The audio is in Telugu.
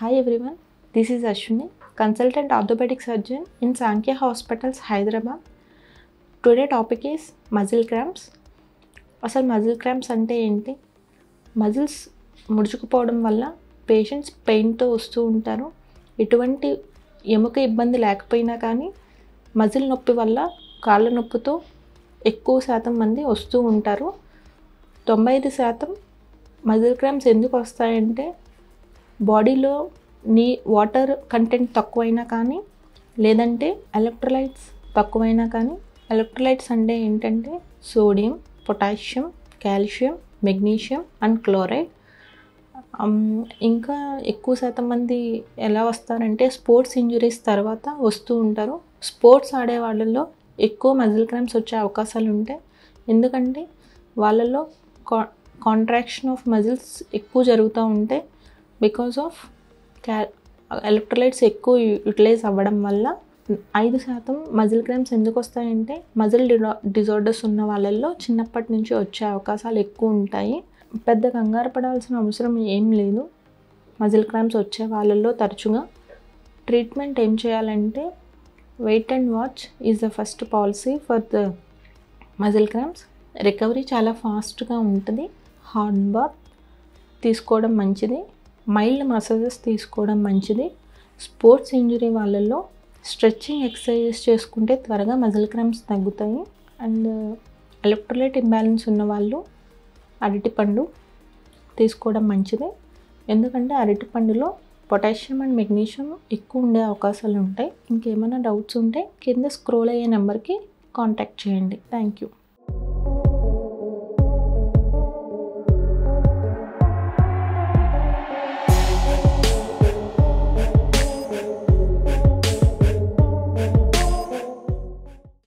Hi everyone, this is Ashwini, consultant orthopedic surgeon in Sankhya Hospitals, Hyderabad. Today topic is muscle cramps అసలు మజిల్ క్రాంప్స్ అంటే ఏంటి మజిల్స్ ముడుచుకుపోవడం వల్ల పేషెంట్స్ పెయిన్తో వస్తూ ఉంటారు ఎటువంటి ఎముక ఇబ్బంది లేకపోయినా కానీ మజిల్ నొప్పి వల్ల కాళ్ళ నొప్పితో ఎక్కువ శాతం మంది వస్తూ ఉంటారు తొంభై ఐదు శాతం మజిల్ క్రాంప్స్ ఎందుకు వస్తాయంటే బాడీలో నీ వాటర్ కంటెంట్ తక్కువైనా కానీ లేదంటే ఎలక్ట్రోలైట్స్ తక్కువైనా కానీ ఎలక్ట్రోలైట్స్ అంటే ఏంటంటే sodium potassium calcium magnesium and chloride ఇంకా ఎక్కువ శాతం మంది ఎలా వస్తారంటే స్పోర్ట్స్ ఇంజురీస్ తర్వాత వస్తూ ఉంటారు స్పోర్ట్స్ ఆడే వాళ్ళల్లో ఎక్కువ మజిల్ క్రాంప్స్ వచ్చే అవకాశాలు ఉంటాయి ఎందుకంటే వాళ్ళలో కా కాంట్రాక్షన్ ఆఫ్ మజిల్స్ ఎక్కువ జరుగుతూ ఉంటాయి బికాస్ ఆఫ్ క్యా ఎలక్ట్రోలైట్స్ ఎక్కువ యూటిలైజ్ అవ్వడం వల్ల ఐదు శాతం మజిల్ క్రాంప్స్ ఎందుకు వస్తాయంటే మజిల్ డిజార్డర్స్ ఉన్న వాళ్ళల్లో చిన్నప్పటి నుంచి వచ్చే అవకాశాలు ఎక్కువ ఉంటాయి పెద్ద కంగారు పడాల్సిన అవసరం ఏం లేదు మజిల్ క్రాంప్స్ వచ్చే వాళ్ళల్లో తరచుగా ట్రీట్మెంట్ ఏం చేయాలంటే wait and watch is the first policy for the muscle cramps recovery చాలా ఫాస్ట్గా ఉంటుంది హాట్ బాత్ తీసుకోవడం మంచిది మైల్డ్ మసాజెస్ తీసుకోవడం మంచిది స్పోర్ట్స్ ఇంజరీ వాళ్ళల్లో స్ట్రెచ్చింగ్ ఎక్సర్సైజెస్ చేసుకుంటే త్వరగా మజిల్ క్రాంప్స్ తగ్గుతాయి అండ్ ఎలక్ట్రోలైట్ ఇంబ్యాలెన్స్ ఉన్న వాళ్ళు అరటిపండు తీసుకోవడం మంచిది ఎందుకంటే అరటిపండులో పొటాషియం అండ్ మెగ్నీషియం ఎక్కువ ఉండే అవకాశాలు ఉంటాయి ఇంకేమైనా డౌట్స్ ఉంటే కింద స్క్రోల్ అయ్యే నెంబర్కి కాంటాక్ట్ చేయండి థ్యాంక్ యూ